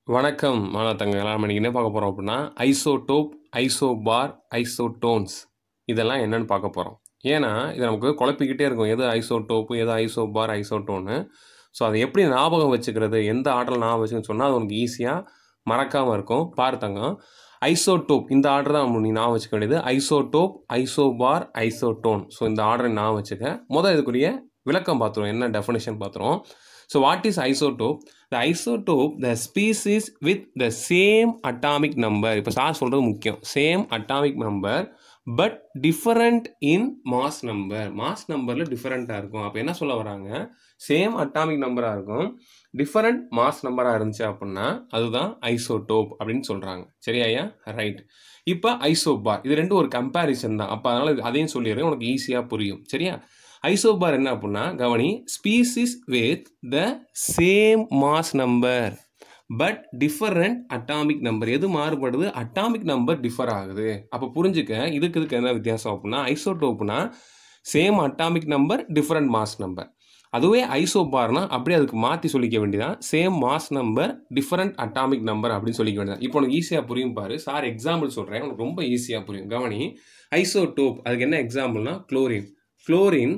வணக்கம் மாணவத்தங்க எல்லாம் இன்னைக்கு என்ன பார்க்க போகிறோம் அப்படின்னா ஐசோடோப் ஐசோபார் ஐசோடோன்ஸ் இதெல்லாம் என்னன்னு பார்க்க போகிறோம் ஏன்னா இது நமக்கு குழப்பிக்கிட்டே இருக்கும் எது ஐசோடோப்பு எது ஐசோபார் ஐசோட்டோன்னு ஸோ அதை எப்படி ஞாபகம் வச்சுக்கிறது எந்த ஆர்டரில் ஞாபகம் வச்சுக்கன்னு சொன்னால் அது உனக்கு ஈஸியாக மறக்காமல் இருக்கும் பார்த்தங்க ஐசோடோப் இந்த ஆர்டர் தான் நீ ஞாபகம் வச்சுக்க வேண்டியது ஐசோடோப் ஐசோபார் ஐசோட்டோன் ஸோ இந்த ஆர்டரை ஞாபகம் வச்சுக்க முதல் இதுக்குரிய விளக்கம் பார்த்துருவோம் என்ன டெஃபினேஷன் பார்த்துருவோம் so what is isotope the isotope the species with the same atomic number இப்போ சார் சொல்கிறது முக்கியம் same atomic number but different in mass number mass நம்பரில் டிஃபரெண்ட்டாக இருக்கும் அப்போ என்ன சொல்ல வராங்க சேம் அட்டாமிக் நம்பராக இருக்கும் டிஃபரண்ட் மாஸ் நம்பராக இருந்துச்சு அப்படின்னா அதுதான் ஐசோடோப் அப்படின்னு சொல்கிறாங்க சரியா ஐயா ரைட் இப்போ ஐசோபார் இது ரெண்டும் ஒரு கம்பேரிசன் தான் அப்போ அதனால் அதையும் சொல்லிடுறேன் உனக்கு ஈஸியாக புரியும் சரியா ஐசோபார் என்ன அப்படின்னா கவனி species with the same mass number but different atomic number எது மாறுபடுது அட்டாமிக் நம்பர் டிஃபர் ஆகுது அப்போ புரிஞ்சுக்க இதுக்கு இதுக்கு என்ன வித்தியாசம் அப்படின்னா ஐசோடோப்னா same atomic number different mass number அதுவே ஐசோபார்னா அப்படியே அதுக்கு மாற்றி சொல்லிக்க வேண்டியதான் same mass number different atomic number அப்படின்னு சொல்லிக்க வேண்டியதான் இப்போ உனக்கு ஈஸியாக புரியும் பாரு சார் எக்ஸாம்பிள் சொல்கிறேன் உனக்கு ரொம்ப ஈஸியாக புரியும் கவனி ஐசோடோப் அதுக்கு என்ன எக்ஸாம்பிள்னா குளோரின் chlorine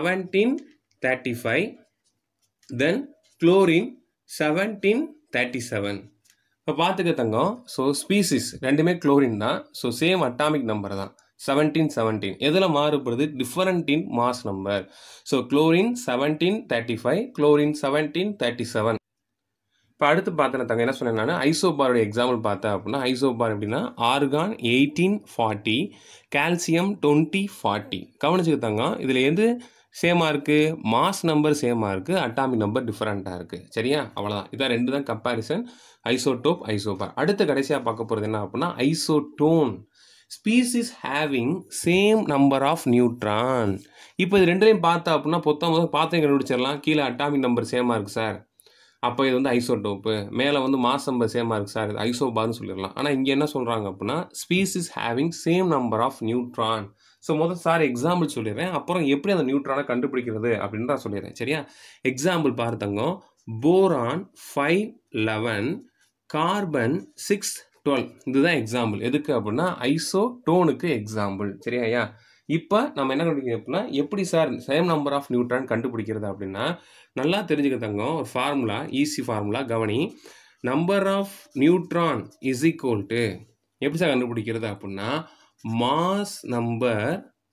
1735 then chlorine 1737 இப்போ பார்த்துக்க தங்கம் ஸோ ஸ்பீசிஸ் ரெண்டுமே குளோரின் தான் ஸோ சேம் அட்டாமிக் நம்பர் தான் செவன்டீன் செவன்டீன் எதில் மாறுபடுது different in mass number so chlorine seventeen thirty five chlorine seventeen thirty seven இப்போ அடுத்து பார்த்தேன் தங்க என்ன சொன்னேன் நான் ஐசோபாரோட எக்ஸாம்பிள் பார்த்தேன் அப்படின்னா ஐசோபார் எப்படின்னா argon eighteen forty calcium twenty forty கவனிச்சுக்க தங்கம் இதில் எது சேமாக இருக்குது மாஸ் நம்பர் சேமாக இருக்குது அட்டாமிக் நம்பர் டிஃப்ரெண்ட்டாக இருக்குது சரியா அவ்வளோதான் இதான் ரெண்டு தான் கம்பேரிசன் ஐசோடோப் ஐசோபார் அடுத்து கடைசியாக பார்க்க போகிறது என்ன அப்படின்னா isotone species having same number of neutron இப்போ இது ரெண்டுலையும் பார்த்தா அப்படின்னா பொத்தம் முதல் பார்த்தே கண்டுபிடிச்சிடலாம் கீழே அட்டாமிக் நம்பர் சேமாக இருக்குது சார் அப்போ இது வந்து ஐசோடோப்பு மேலே வந்து மாஸ் நம்பர் சேமாக இருக்குது சார் இது ஐசோபார்னு சொல்லிடலாம் ஆனால் இங்கே என்ன சொல்கிறாங்க அப்படின்னா species having same number of neutron so முதல் சார் எக்ஸாம்பிள் சொல்லிடுறேன் அப்புறம் எப்படி அந்த நியூட்ரானை கண்டுபிடிக்கிறது அப்படின்னு நான் சொல்லிடுறேன் சரியா எக்ஸாம்பிள் பார்த்தங்க boron five eleven carbon six twelve இதுதான் எக்ஸாம்பிள் எதுக்கு அப்படின்னா ஐசோ டோனுக்கு எக்ஸாம்பிள் சரியா ஐயா இப்போ நம்ம என்ன கண்டுபிடிக்கிறோம் அப்படின்னா எப்படி sir same number of neutron கண்டுபிடிக்கிறது அப்படின்னா நல்லா தெரிஞ்சுக்க தங்கம் ஒரு ஃபார்முலா ஈஸி ஃபார்முலா கவனி number of neutron is equal to எப்படி சார் கண்டுபிடிக்கிறது அப்படின்னா mass number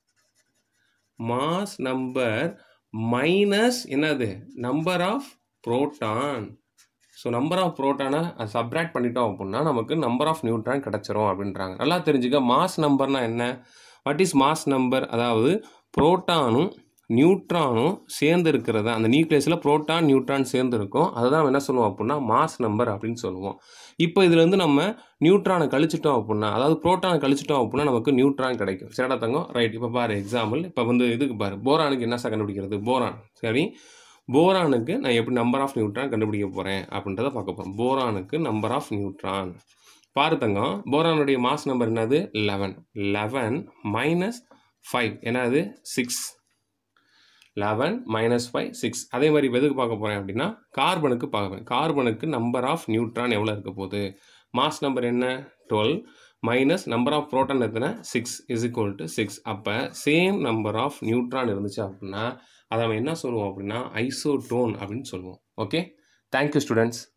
mass number minus என்னது number of proton so number of புரோட்டானை சப்ராக்ட் பண்ணிட்டோம் அப்படின்னா நமக்கு நம்பர் ஆஃப் நியூட்ரான் கிடச்சிரும் அப்படின்றாங்க நல்லா தெரிஞ்சுக்க மாஸ் நம்பர்னால் என்ன வாட் இஸ் மாஸ் நம்பர் அதாவது புரோட்டானும் நியூட்ரானும் சேர்ந்து இருக்கிறது அந்த நியூக்ளியஸில் புரோட்டான் நியூட்ரான் சேர்ந்து இருக்கும் அதுதான் என்ன சொல்லுவோம் அப்படின்னா மாஸ் நம்பர் அப்படின்னு சொல்லுவோம் இப்போ இதுலேருந்து நம்ம நியூட்ரானை கழிச்சிட்டோம் அப்படின்னா அதாவது புரோட்டானை கழிச்சிட்டோம் அப்படின்னா நமக்கு நியூட்ரான் கிடைக்கும் சரிடா தங்கம் ரைட் இப்போ பாரு எக்ஸாம்பிள் இப்போ வந்து இதுக்கு பாரு போரானுக்கு என்ன சார் கண்டுபிடிக்கிறது போரான் சரி போரானுக்கு நான் எப்படி நம்பர் ஆஃப் நியூட்ரான் கண்டுபிடிக்க போகிறேன் அப்படின்றத பார்க்க போகிறோம் போரானுக்கு நம்பர் ஆஃப் நியூட்ரான் பாரு தங்கம் போரானுடைய மாஸ் நம்பர் என்னது லெவன் லெவன் மைனஸ் ஃபைவ் என்னது six eleven minus five six அதே மாதிரி இப்போ எதுக்கு பார்க்க போகிறேன் அப்படின்னா கார்பனுக்கு பார்க்குறேன் கார்பனுக்கு நம்பர் ஆஃப் நியூட்ரான் எவ்வளோ இருக்க போகுது மாஸ் நம்பர் என்ன twelve minus number of proton எத்தனை six is equal to six அப்போ சேம் நம்பர் ஆஃப் நியூட்ரான் இருந்துச்சு அப்படின்னா அதை நம்ம என்ன சொல்லுவோம் அப்படின்னா ஐசோடோன் அப்படின்னு சொல்லுவோம் ஓகே தேங்க்யூ ஸ்டூடெண்ட்ஸ்